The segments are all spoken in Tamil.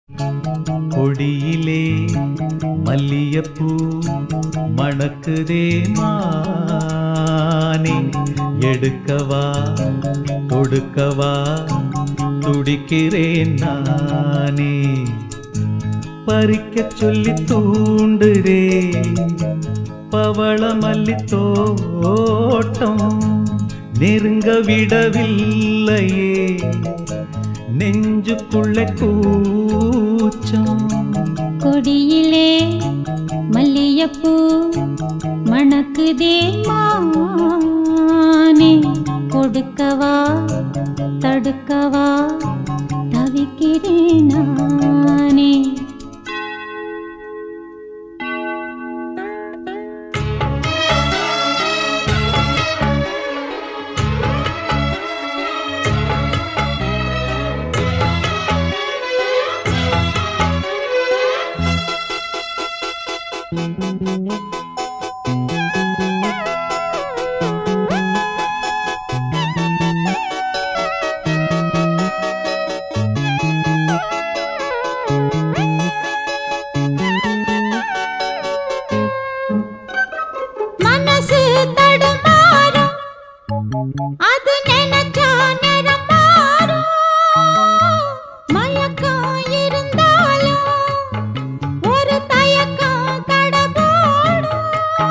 கொடியிலே மல்லியப்பூ மணக்குதே மானே எடுக்கவா கொடுக்கவா துடிக்கிறேன் நானே பறிக்கச் சொல்லி தூண்டுதே பவள மல்லி தோட்டம் நெருங்க விடவில்லையே நெஞ்சுக்குள்ள கூச்சம் கொடியிலே மல்லியப்பூ மணக்குதே மானே கொடுக்கவா தடுக்கவா தவிக்கிறேன் நானே மனசு தடுமாறும் அது நினைச்சா நேரம் மாறும் மயக்கம் இருந்தாலும் ஒரு தயக்கம் தடபோடும்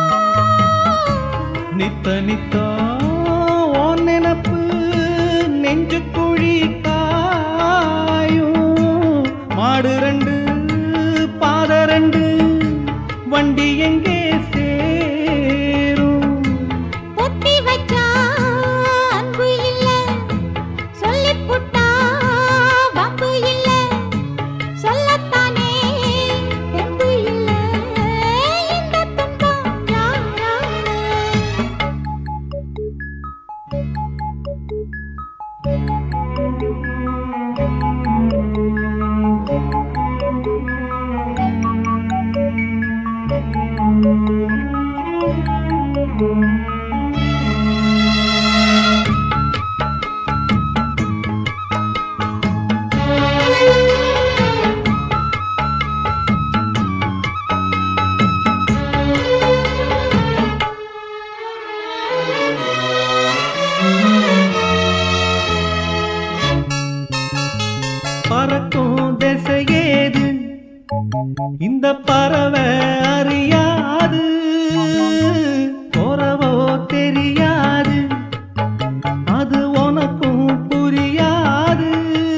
நித்த நித்தா ஓன் நினப்பு நெஞ்சு குழி காயும் மாடு ரெண்டு பாத ரெண்டு வண்டி எங்கே சேரும் பொத்தி வச்சா அன்பு இல்ல சொல்லிப் புட்டா வம்பு இல்ல சொல்லத்தானே தெம்பு இல்ல இந்த துன்பம் யாரால பறக்கும் திசையேது இந்த பறவை அறியாது போறவோ தெரியாது அது உனக்கும் புரியாது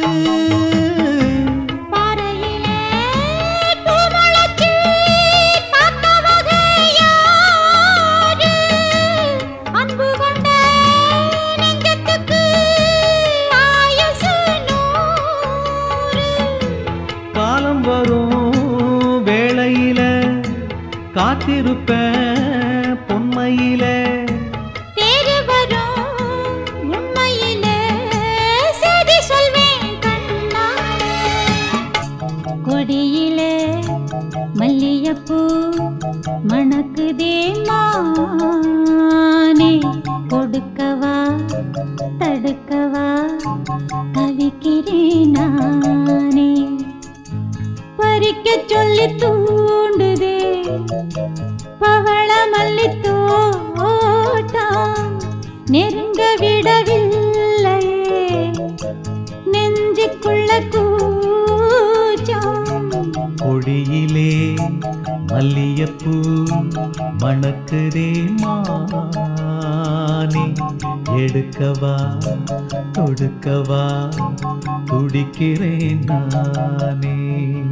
பாறையிலே பூ முளைச்சு பார்த்த வகை யாரு? அன்பு கொண்ட நெஞ்சத்துக்கு ஆயுசு நூறு. காலம் வரும் வேளையில காத்திருப்பேன் பொன்மையில தேடி வரும் உண்மையிலே செய்தி சொல்வேன் கண்ணாலே. கொடியிலே மல்லியப்பூ மணக்குதே மானே கொடுக்கவா தடுக்கவா தவிக்கிறேன் நானே பறிக்க சொல்லி தூண்டுதே பவள மல்லி தோட்டம் நெருங்க விடவில்லையே நெஞ்சுக்குள்ள கூச்சம் கொடியிலே மல்லியப்பூ மணக்குதே மானே எடுக்கவா தொடுக்கவா துடிக்கிறேன் நானே